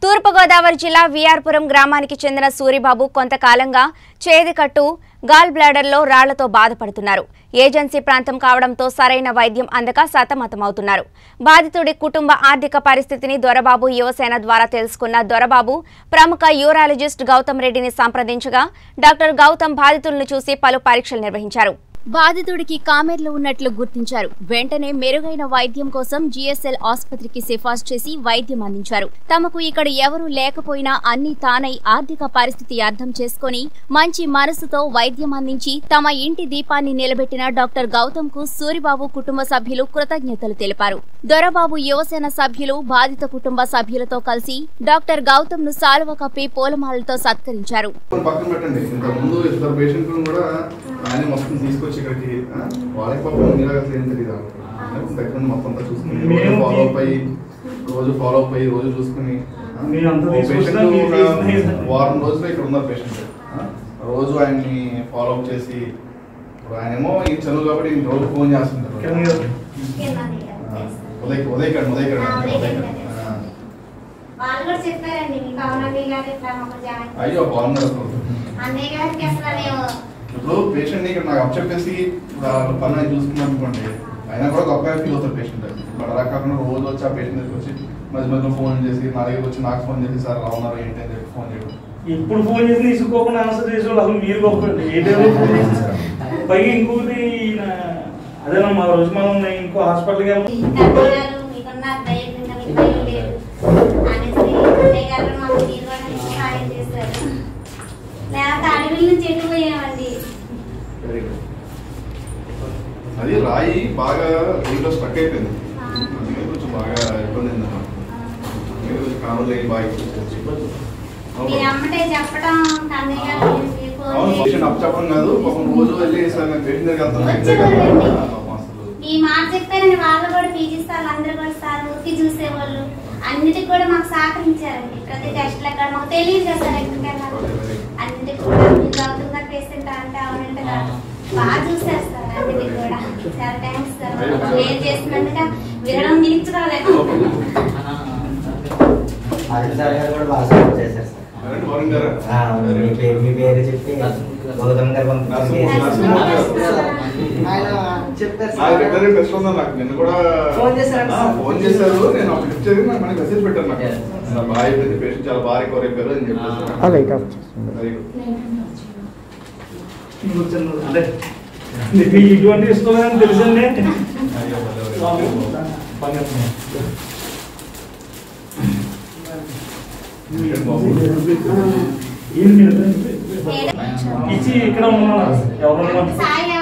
తూర్పుగోదావరి జిల్లా విఆర్పురం గ్రామానికి చెందిన సూరిబాబు కొంతకాలంగా చేదికట్టు గాల్ బ్లాడర్లో రాళ్లతో బాధపడుతున్నారు ఏజెన్సీ ప్రాంతం కావడంతో సరైన వైద్యం అందక సతమతమవుతున్నారు బాధితుడి కుటుంబ ఆర్థిక పరిస్థితిని దొరబాబు యువసేన ద్వారా తెలుసుకున్న దొరబాబు ప్రముఖ యూరాలజిస్ట్ గౌతమ్ రెడ్డిని సంప్రదించగా డాక్టర్ గౌతమ్ బాధితులను చూసి పలు పరీక్షలు నిర్వహించారు బాధితుడికి కామెర్లు ఉన్నట్లు గుర్తించారు వెంటనే మెరుగైన వైద్యం కోసం జీఎస్ఎల్ ఆసుపత్రికి సిఫార్సు చేసి వైద్యం అందించారు తమకు ఇక్కడ ఎవరూ లేకపోయినా అన్ని తానై ఆర్థిక పరిస్థితి అర్థం చేసుకుని మంచి మనసుతో వైద్యం అందించి తమ ఇంటి దీపాన్ని నిలబెట్టిన డాక్టర్ గౌతమ్ కు సూరిబాబు కుటుంబ సభ్యులు కృతజ్ఞతలు తెలిపారు దొరబాబు యువసేన సభ్యులు బాధిత కుటుంబ సభ్యులతో కలిసి డాక్టర్ గౌతమ్ ను సాలువ కప్పి పూలమాలతో సత్కరించారు పక్కన పెట్టండి ఇంత ముందు ఇద్దరు పేషెంట్లను కూడా ఆయన మొత్తం తీసుకొచ్చి ఇక్కడికి ఆ, వాళ్ళకి పాపం మీలాగా అసలు ఏం తెలియదు దగ్గర నుండి మొత్తం అంతా చూసుకుని రోజు మేము ఫాలో అప్ అయ్యి రోజు ఫాలో అప్ అయ్యి రోజు చూసుకుని ఆ, మీరు అంతా ఓ తీసుకొచ్చినా patient మీరు ఒక తీసుకునే- వారం రోజులు ఇక్కడ ఉన్నారు పేషెంట్ రోజు ఆయన్ని ఫాలో అప్ చేసి ఇప్పుడు ఆయనేమో ఈ చదువు కాబట్టి ఈయన రోజు ఫోన్ చేస్తుంటారు కిరణ్ గారు. ఆ, ఉదయ్ ఉదయ్ కడ్ ఉదయ్ కడ్ ఆ, ఉదయ్ ఉదయ్ కడ్. కడ్. ఆ. వాళ్ళు కూడా చెప్పారండి మీకు అవునండి గారు ఇట్లా మాకు జాయిన్ అయ్యో బాగున్నారు అసలు అన్నయ్య గారికి అసలు మేము ఇప్పుడు పేషెంట్ ఇక్కడ నాకు అప్ చెప్పేసి పని ఆయన చూసుకున్నాం అనుకోండి అయినా కూడా గొప్పగా ఫీల్ అవుతారు పేషెంట్ బట్ అలా కాకుండా రోజు వచ్చి ఆ పేషెంట్ దగ్గరికి వచ్చి మధ్య మధ్యలో ఫోన్ చేసి నా దగ్గరికి వచ్చి నాకు ఫోన్ చేసి సార్ ఎలా ఉన్నారు ఏంటి అని చెప్పి ఫోన్ చేయడం ఇప్పుడు ఫోన్ చేసి తీసుకోకుండా ఆన్సర్ చేసే వాళ్ళు అసలు మీరు గొప్ప ఏ టైంలో ఫోన్ చేసేసారు పైగా ఇంకోటి ఈయన అదేనా మా రోజు మనం ఇంకో హాస్పిటల్కి వెళ్ళి తగ్గున్నారు మీకున్న ధైర్యం మీద మీకు భయం లేదు అనేసి అన్నయ్య గారు మాకు మీరు కూడా మీకు సహాయం చేశారు లేకపోతే అడవుల నుంచి ఎట్టుపోయామండి వెరీ గుడ్ అది రాయి బాగా దీంట్లో స్టక్ అయిపోయింది అందుకని కొంచెం బాగా ఇబ్బంది అయింది అన్నమాట అందుకని కొంచెం కానులు అయ్యి బాగా ఇబ్బంది మీరు అమ్మటే చెప్పడం అన్నయ్య గారు మీరు ఫోన్ అవును చేసి- పేషెంట్ అప్ చెప్పడం కాదు పాపం రోజు వెళ్ళి సార్ నేను పేషెంట్ దగ్గరికి వెళ్తాను వచ్చేవాళ్ళండి. పాపం అసలు ఈ మాట చెప్పారని వాళ్ళు కూడా పీజీ సార్లు అందరూ కూడా సార్ ఊరికి చూసేవాళ్ళు అన్నిటికి కూడా మాకు సహకరించారండి ప్రతి టెస్ట్ కూడా మాకు తెలియదు కదా సార్ ఎక్కడికి వెళ్ళాలి అన్నిటికి కూడా మీరు అవుతుందా పేషెంట్ అంటే అవునంటే కాదు బాగా చూసారు సార్ అన్నిటికి కూడా చాలా థ్యాంక్స్ సార్ నేను చేసినందుగా వినడం తీర్చుకోలేదు అరుణ్ సార్ గారు కూడా బాగా సపోర్ట్ చేశారు సార్ అరే, వరుణ్ గారా? ఆ, మీ పేరు మీ పేరు చెప్పి గౌతమ్ గారు పంపించి నరసింహ- నరసింహ. ఆయన చెప్తారు నాకు సార్ రెగ్యులర్ టెస్ట్ ఉందా నాకు నిన్న కూడా ఫోన్ చేశారంట ఆ, సార్. ఫోన్ చేశారు నేను అప్పుడు లిఫ్ట్ చేసి నాకు మనకి మెసేజ్ పెట్టారు నాకు నా బాగా అయిపోయింది పేషెంట్ చాలా బాగా రికవర్ అయిపోయారు అని చెప్పేసి లైట్ ఆఫ్ చేస్తుంది వెరీ గుడ్ కూర్చున్నారు అంటే మీకు ఇటువంటి ఇస్తున్నారని తెలుసండి అయ్యో, భలే, భలే. ఇంకేం బాబు? ఏంటి ఇచ్చి ఇక్కడ ఉన్నాను ఎవరు సాయి